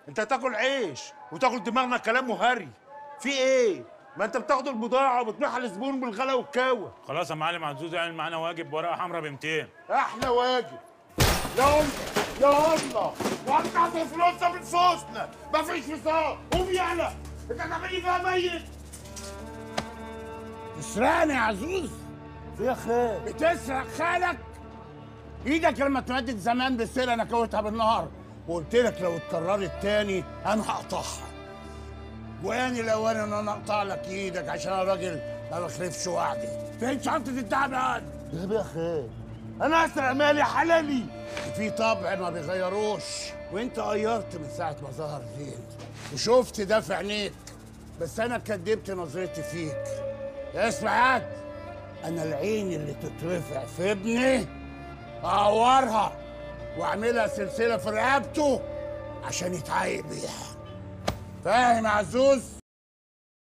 انت تاكل عيش وتاكل دماغنا كلام وهري في ايه ما انت بتاخد البضاعه وبتبيعها للزبون بالغلا والكاوه خلاص يا معلم عزوز اعمل معانا واجب ورقه حمراء ب 200 احلى واجب يا الله يا الله وقع في فلوسنا من فلوسنا مفيش فصال قوم يعلى انت هتعملي فيها ميت تسرقني يا عزوز في يا خال بتسرق خالك ايدك لما اتمدت زمان بالسيره انا كوتها بالنهار وقلت لك لو اتكررت تاني انا هقطعها واني لو انا ان انا اقطع لك ايدك عشان انا راجل ما بخلفش وعدي فين شنطه الدهب يا واد؟ دهب يا خال انا اسرق مالي حلالي في طبع ما بيغيروش وانت غيرت من ساعه ما ظهر زين وشفت ده في عينيك بس انا كدبت نظرتي فيك اسمع ياد انا العين اللي تترفع في ابني اعورها واعملها سلسله في رقبته عشان يتعايق بيها فاهم يا عزوز